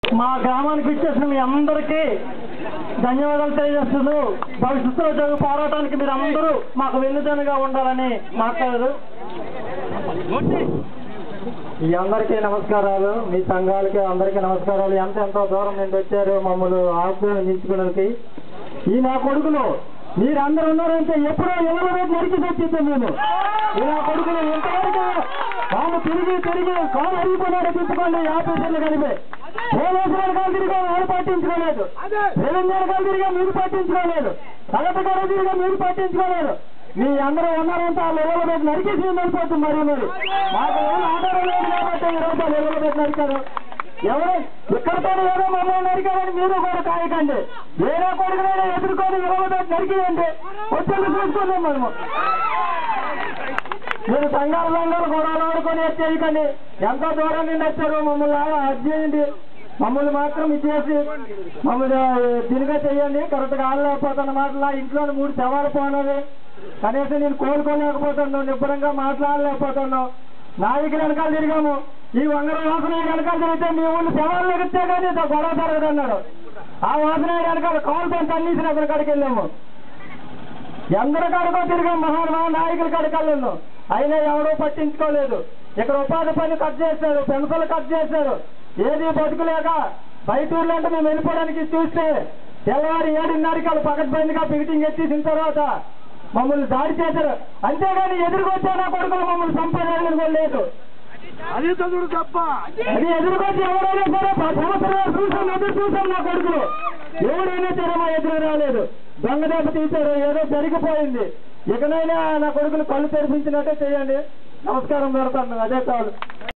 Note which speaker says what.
Speaker 1: మా గ్రామానికి ఇచ్చేసిన మీ అందరికీ ధన్యవాదాలు తెలియజేస్తూ భవిష్యత్తులో జరుగు పోరాటానికి మీరు అందరూ మాకు వెన్నుదన్నుగా ఉండాలని మాట్లాడారు మీ అందరికీ నమస్కారాలు మీ సంఘాలకి అందరికీ నమస్కారాలు ఎంత ఎంతో దూరం నుండి వచ్చారు మమ్మల్ని ఆహ్వానించుకోవడానికి ఈ నా కొడుకులు మీరందరూ ఉన్నారంటే ఎప్పుడో ఎవరి రేపు నరికి తెచ్చిద్దాం మేము ఈ నా కొడుకులు ఇంతవరకు వాళ్ళు తిరిగి తిరిగి కాలు అరిగిపోయినాడు తిప్పుకోండి ఈ ఆఫీసర్లు కలిపి పోలీసులు వెనకాల తిరిగా వాళ్ళు పట్టించుకోలేదు తెలంగాణ వెనకాల తిరిగా మీరు పట్టించుకోలేదు కలెక్టర్ గారు తిరిగా మీరు పట్టించుకోలేదు మీ అందరూ ఉన్నారంటే ఆ లెవెల్ పెట్టి నరికేసి వెళ్ళిపోతుంది మరి మరి మాకు ఏం ఆధారం లేదు కాబట్టి ఈ రోజు ఆ లెవెల్ పెట్టి నరికారు ఎవరు ఇక్కడతో ఏదో మమ్మల్ని నరికారని మీరు కూడా కాయకండి వేరే కొడుకునైనా ఎదుర్కొని ఇరవై పెట్టి నరికియండి వచ్చేది చూసుకుందాం మనము మీరు సంఘాలు సంఘాలు గొడవలు ఆడుకొని చేయకండి ఎంతో దూరం నుండి వచ్చారు మమ్మల్ని అది చేయండి మమ్మల్ని మాత్రం ఇచ్చేసి మమ్మల్ని దీనిగా చెయ్యండి కరెక్ట్గా ఆడలేకపోతున్న మాటలా ఇంట్లో మూడు శవాలు పోనది కనీసం నేను కోలుకోలేకపోతున్నాను నిబ్బరంగా మాట్లాడలేకపోతున్నాను నాయకులు వెనకాల తిరిగాము ఈ వంగర వాసన వెనకాల తిరిగితే మీ ఊళ్ళు శవాలు ఎగితే కానీ ఇంత గొడవ జరగదు అన్నాడు ఆ వాసన వెనకాల కాలుతో తన్నిసిన అతని కాడికి వెళ్ళాము ఎందరి కాడికో తిరిగాం మహానుభావ నాయకుల కాడికి వెళ్ళాను అయినా ఎవరూ పట్టించుకోలేదు ఇక్కడ ఉపాధి పని కట్ చేశారు పెన్షన్లు కట్ చేశారు ఏది బతుకులేక బయట ఊర్లో అంటే మేము వెళ్ళిపోవడానికి చూస్తే తెల్లవారి ఏడున్నరకి వాళ్ళు పక్కన పైనగా పికెటింగ్ ఎత్తేసిన తర్వాత మమ్మల్ని దాడి చేశారు అంతేగాని ఎదురుకొచ్చా నా కొడుకులు మమ్మల్ని సంపాదించాలని కూడా లేదు
Speaker 2: అది చదువుడు తప్ప
Speaker 1: అది ఎదురుకొచ్చి ఎవరైనా సరే పది సంవత్సరాలు చూసాం ఎదురు చూసాం నా కొడుకులు ఎవరైనా సరే మా ఎదురు రాలేదు దొంగ దెబ్బ తీశారు ఏదో జరిగిపోయింది ఇకనైనా నా కొడుకులు కళ్ళు తెరిపించినట్టే చేయండి నమస్కారం పెడతాను అదే చాలు